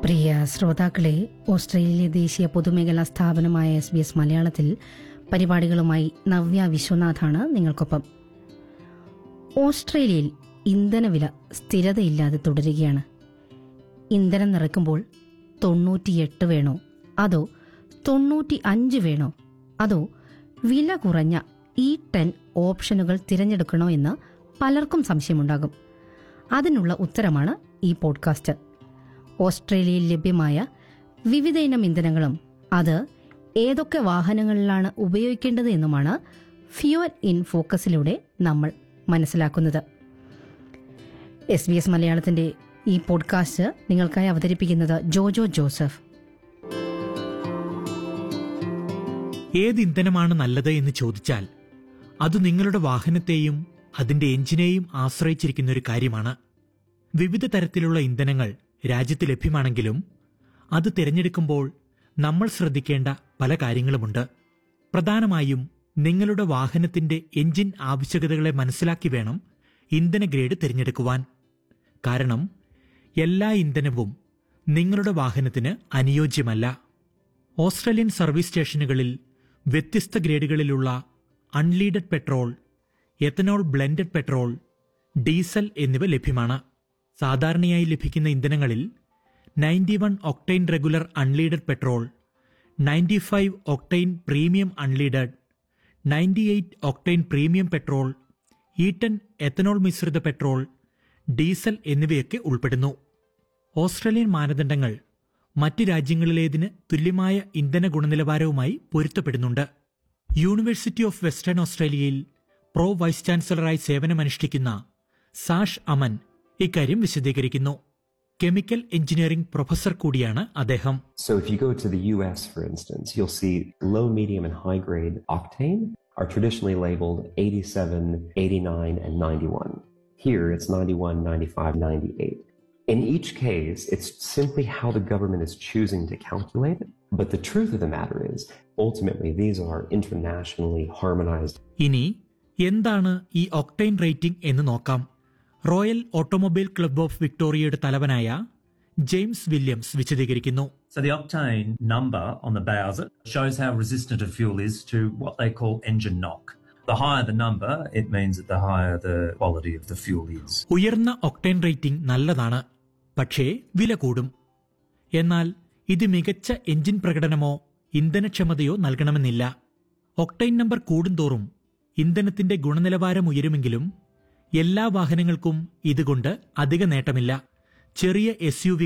പ്രിയ ശ്രോതാക്കളെ ഓസ്ട്രേലിയയിലെ ദേശീയ പൊതുമേഖലാ സ്ഥാപനമായ എസ് ബി എസ് മലയാളത്തിൽ പരിപാടികളുമായി നവ്യ വിശ്വനാഥാണ് നിങ്ങൾക്കൊപ്പം ഓസ്ട്രേലിയയിൽ ഇന്ധനവില സ്ഥിരതയില്ലാതെ തുടരുകയാണ് ഇന്ധനം നിറയ്ക്കുമ്പോൾ തൊണ്ണൂറ്റിയെട്ട് വേണോ അതോ തൊണ്ണൂറ്റി അഞ്ച് വേണോ അതോ വില കുറഞ്ഞ ഈ ടെൻ ഓപ്ഷനുകൾ തിരഞ്ഞെടുക്കണോ എന്ന് പലർക്കും സംശയമുണ്ടാകും അതിനുള്ള ഉത്തരമാണ് ഈ പോഡ്കാസ്റ്റ് ഓസ്ട്രേലിയയിൽ ലഭ്യമായ വിവിധ ഇനം ഇന്ധനങ്ങളും അത് ഏതൊക്കെ വാഹനങ്ങളിലാണ് ഉപയോഗിക്കേണ്ടത് എന്നുമാണ് ഫ്യുവൽ ഇൻ ഫോക്കസിലൂടെ നമ്മൾ മനസ്സിലാക്കുന്നത് എസ് ബി എസ് മലയാളത്തിന്റെ ഈ പോഡ്കാസ്റ്റ് നിങ്ങൾക്കായി അവതരിപ്പിക്കുന്നത് ജോജോ ജോസഫ് ഏത് ഇന്ധനമാണ് നല്ലത് എന്ന് ചോദിച്ചാൽ അത് നിങ്ങളുടെ വാഹനത്തെയും അതിന്റെ എഞ്ചിനെയും ആശ്രയിച്ചിരിക്കുന്ന ഒരു കാര്യമാണ് വിവിധ തരത്തിലുള്ള ഇന്ധനങ്ങൾ രാജ്യത്ത് ലഭ്യമാണെങ്കിലും അത് തിരഞ്ഞെടുക്കുമ്പോൾ നമ്മൾ ശ്രദ്ധിക്കേണ്ട പല കാര്യങ്ങളുമുണ്ട് പ്രധാനമായും നിങ്ങളുടെ വാഹനത്തിന്റെ എഞ്ചിൻ ആവശ്യകതകളെ മനസ്സിലാക്കി വേണം ഇന്ധന ഗ്രേഡ് തിരഞ്ഞെടുക്കുവാൻ കാരണം എല്ലാ ഇന്ധനവും നിങ്ങളുടെ വാഹനത്തിന് അനുയോജ്യമല്ല ഓസ്ട്രേലിയൻ സർവീസ് സ്റ്റേഷനുകളിൽ വ്യത്യസ്ത ഗ്രേഡുകളിലുള്ള unleaded petrol ethanol blended petrol diesel എന്നിവ ലഭ്യമാണ് സാധാരണയായി ലഭിക്കുന്ന ഇന്ധനങ്ങളിൽ ninety one octane regular unleaded petrol ninety five octane premium unleaded ninety eight octane premium petrol E ten ethanol മിശ്രിത പെട്രോൾ ഡീസൽ എന്നിവയൊക്കെ ഉൾപ്പെടുന്നു ഓസ്ട്രേലിയൻ മാനദണ്ഡങ്ങൾ മറ്റ് രാജ്യങ്ങളിലേതിന് തുല്യമായ ഇന്ധന ഗുണനിലവാരവുമായി പൊരുത്തപ്പെടുന്നുണ്ട് യൂണിവേഴ്സിറ്റി ഓഫ് വെസ്റ്റേൺ ഓസ്ട്രേലിയയിൽ പ്രോ വൈസ് ചാൻസലറായി സേവനമനുഷ്ഠിക്കുന്ന സാഷ് അമൻ ഇക്കാര്യം വിശദീകരിക്കുന്നു കെമിക്കൽ എഞ്ചിനീയറിംഗ് പ്രൊഫസർ കൂടിയാണ് അദ്ദേഹം So if you go to the US, for instance, you'll see low, medium, and high grade octane are traditionally labeled 87, 89, and 91. Here it's 91, 95, 98. In each case, it's simply how the government is choosing to calculate it. But the truth of the matter is, ultimately, these are internationally harmonized ഇനി എന്താണ് ഈ octane rating എന്ന് നോക്കാം royal automobile club of വിക്ടോറിയയുടെ തലവനായ James Williams വിശദീകരിക്കുന്നു So the octane number on the Bowser shows how resistant a fuel is to what they call engine knock. The higher the number, it means that the higher the quality of the fuel is. ഉയർന്ന octane rating നല്ലതാണ് പക്ഷേ വില കൂടും എന്നാൽ ഇത് മികച്ച engine പ്രകടനമോ ഇന്ധനക്ഷമതയോ നൽകണമെന്നില്ല ഒക്ടൈൻ നമ്പർ കൂടുന്തോറും ഇന്ധനത്തിന്റെ ഗുണനിലവാരം ഉയരുമെങ്കിലും എല്ലാ വാഹനങ്ങൾക്കും ഇതുകൊണ്ട് അധിക നേട്ടമില്ല ചെറിയ എസ്